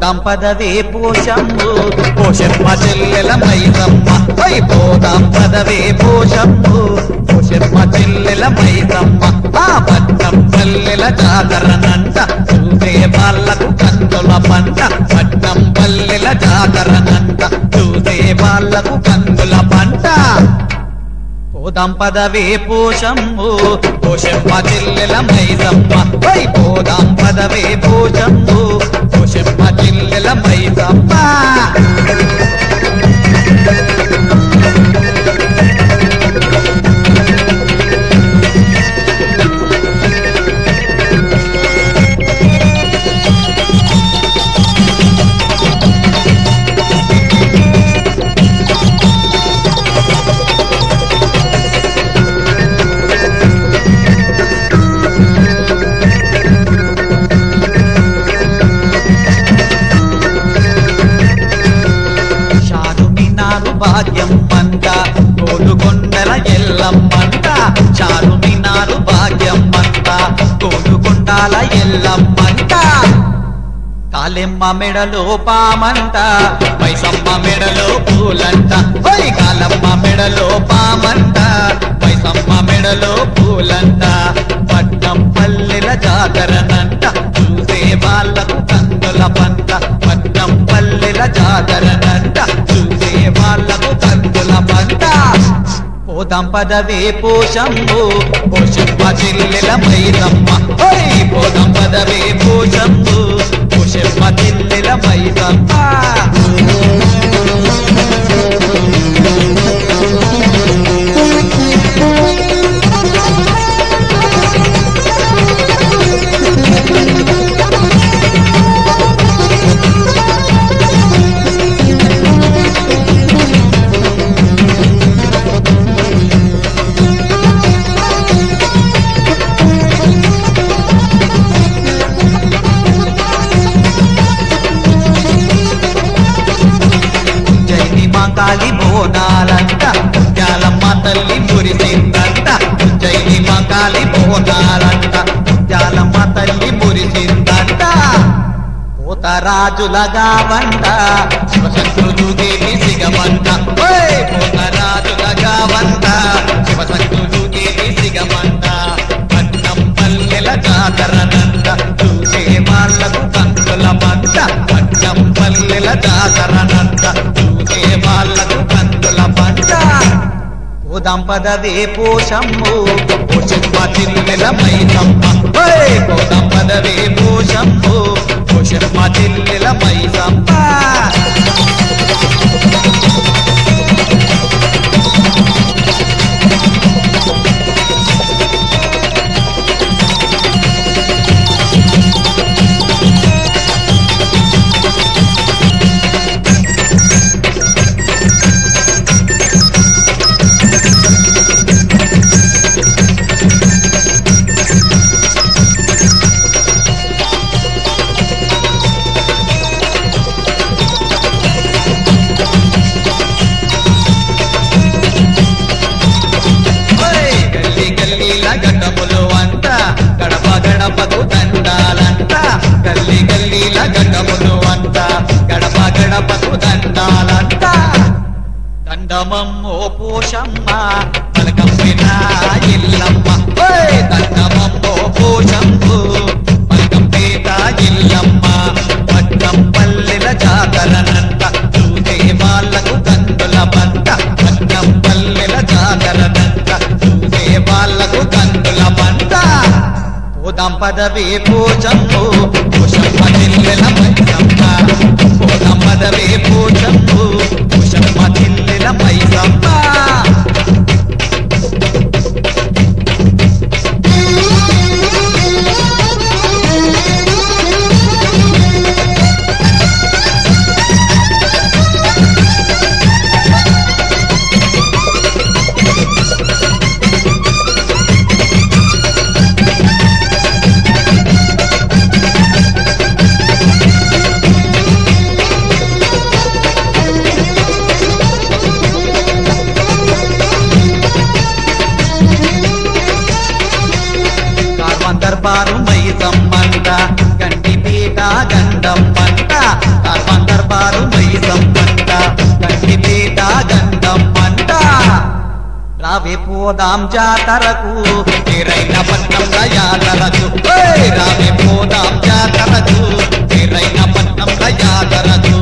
పోదాం పదవే పోషమ్ము పోషమ్మ చెల్లెల మైసమ్మ పై పోదాం పదవే పోషమ్ము పోషమ్మ చెల్లెల మైసమ్మ ఆ పట్నం పల్లెల జాతరనంట చూసే వాళ్ళకు కందుల పంట పట్నం పల్లెల జాతరనంట చూసే వాళ్ళకు కందుల పంట పోదాం పదవే పోషమ్ము పోషమ్మ చెల్లెల మైసమ్మ పై పోదాం పదవే పోషమ్ము పోషమ్మ చెల్లెల మైసమ్మ చారుమినారు భాగ్యం మంట కోలుకొండల ఎల్లమ్మంట చారుమినారు భాగ్యం మంట కోలుకొండాల ఎల్లమ్మంట కాలెమ్మ మెడలో పామంట పైసమ్మ మెడలో పూలంట ఓయ్ కాలమ్మ మెడలో పామంట పైసమ్మ మెడలో పూలంట పట్నం పల్లెల జాతరనంట చూసే వాళ్ళకు కందుల పంట పట్నం పల్లెల జాతరనంట చూసే వాళ్ళకు కందుల పంట పోదాం పదవే పోషమ్ము పోషమ్మ చెల్లెల మైసమ్మ ఓయ్ పోదాం పదవే పోషమ్ము పోషమ్మ చెల్లెల మైసమ్మ జైని మాంకాలి బోనాలంట ముత్యాలమ్మ తల్లి మురిసిందంట జైని మాంకాలి బోనాలంట ముత్యాలమ్మ తల్లి మురిసిందంట పోతరాజులగా వంట శివశంకరుడు దేవి సిగమంట ఓయ్ పోతరాజులగా వంట శివశంకరుడు దేవి సిగమంట పట్నం పల్లెల జాతరనంట చూసే వాళ్ళకు కందుల పంట పట్నం పల్లెల జాతరనంట చూసే వాళ్ళకు కందుల పంట పోదాం పదవే పోషమ్ము పోషమ్మ చెల్లెల మైసమ్మ ఓయ్ పోదాం పదవే పోషమ్ము పోషమ్మ చెల్లెల మైసమ్మ ఓయ్ గల్లీ గల్లీల గడ్డములు అంట గడప గడపకు దండాలంట గల్లీ గల్లీల గడ్డములు అంట గడప గడపకు దండాలంట దండమమ్మో పోషమ్మ పలకంపిన ఇల్లమ్మ ఓయ్ దండమమ్మో పోషమ్ము పలకంపేట ఇల్లమ్మ పట్నం పల్లెల జాతరనంట చూసే వాళ్ళకు కందుల పంట పట్నం పల్లెల జాతరనంట చూసే వాళ్ళకు కందుల పంట పోదాం పదవే పోచమ్ము పోషమ్మ చెల్లెల మైసమ్మ పోదాం పదవే పోచమ్ము పోషమ్మ చెల్లెల మైసమ్మ రావి పోదాం జాతరకు తీరైన పట్నం యాతరకు ఓయ్! రావి పోదాం జాతరకు తీరైన పట్నం యాతరకు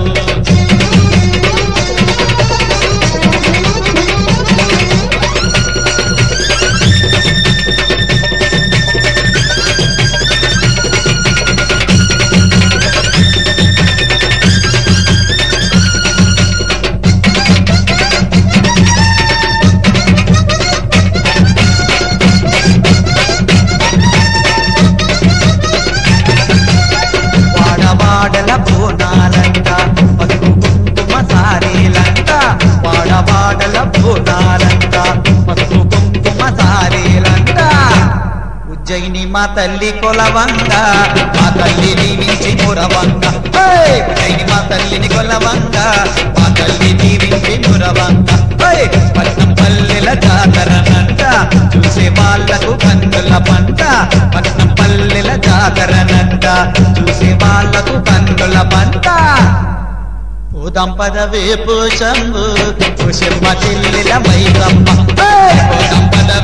వాడవాడల బోనాలంట పసుపు కుంకుమ సారీలంట వాడవాడల బోనాలంట పసుపు కుంకుమ సారీలంట ఉజ్జయిని మా తల్లి కొలవంగ మా తల్లిని మించి మురవంగ హేయ్! ఉజ్జయిని మా తల్లిని కొలవంగ మా తల్లిని మించి మురవంగ హేయ్! పట్నం పల్లెల జాతరనంట చూసే వాళ్ళకు కన్నుల పంట పట్నం పల్లెల జాతరనంట చూసే వాళ్ళకు కన్నుల పంట పోదాం పదవే పోషంబు పోషమ్మ చెల్లెల మైదమ్మ హేయ్! పోదాం పదవే